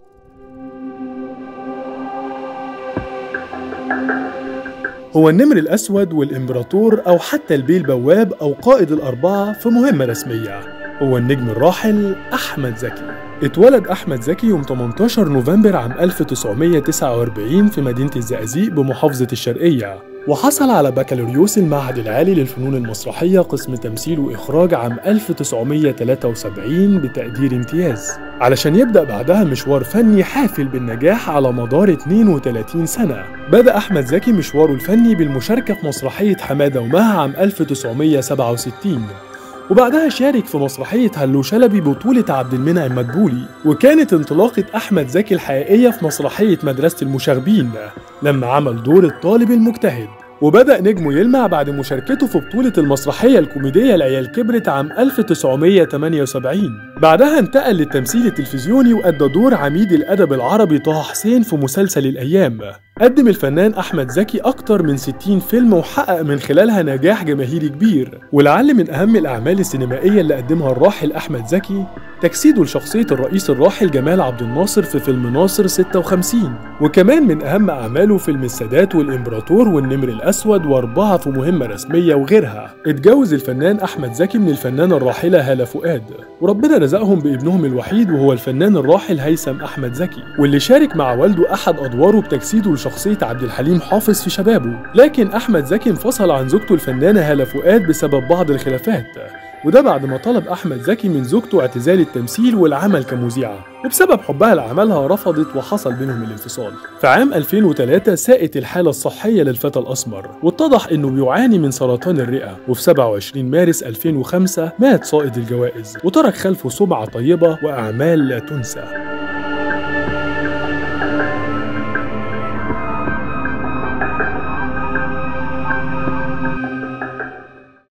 هو النمر الأسود والإمبراطور أو حتى البيه البواب أو قائد الأربعة في مهمة رسمية هو النجم الراحل أحمد زكي اتولد أحمد زكي يوم 18 نوفمبر عام 1949 في مدينة الزقازيق بمحافظة الشرقية وحصل على بكالوريوس المعهد العالي للفنون المسرحية قسم تمثيل وإخراج عام 1973 بتقدير امتياز علشان يبدأ بعدها مشوار فني حافل بالنجاح على مدار 32 سنة بدأ أحمد زكي مشواره الفني بالمشاركة في مسرحية حمادة ومها عام 1967 وبعدها شارك في مسرحية هلو شلبي بطولة عبد المنعم مدبولي وكانت انطلاقة أحمد زكي الحقيقية في مسرحية مدرسة المشاغبين لما عمل دور الطالب المجتهد وبدأ نجمه يلمع بعد مشاركته في بطولة المسرحية الكوميدية العيال كبرت عام 1978 بعدها انتقل للتمثيل التلفزيوني وأدى دور عميد الأدب العربي طه حسين في مسلسل الأيام قدم الفنان أحمد زكي أكتر من 60 فيلم وحقق من خلالها نجاح جماهيري كبير ولعل من أهم الأعمال السينمائية اللي قدمها الراحل أحمد زكي تجسيده لشخصية الرئيس الراحل جمال عبد الناصر في فيلم ناصر 56 وكمان من أهم أعماله فيلم السادات والإمبراطور والنمر الأسود وأربعة في مهمة رسمية وغيرها اتجوز الفنان أحمد زكي من الفنانة الراحلة هالة فؤاد وربنا رزقهم بابنهم الوحيد وهو الفنان الراحل هيثم أحمد زكي واللي شارك مع والده أحد أدواره بتجسيده لشخصية عبد الحليم حافظ في شبابه لكن أحمد زكي انفصل عن زوجته الفنانة هالة فؤاد بسبب بعض الخلافات وده بعد ما طلب أحمد زكي من زوجته اعتزال التمثيل والعمل كمذيعة وبسبب حبها لعملها رفضت وحصل بينهم الانفصال في عام 2003 ساءت الحالة الصحية للفتى الأسمر واتضح إنه بيعاني من سرطان الرئة وفي 27 مارس 2005 مات صائد الجوائز وترك خلفه سمعة طيبة وأعمال لا تنسى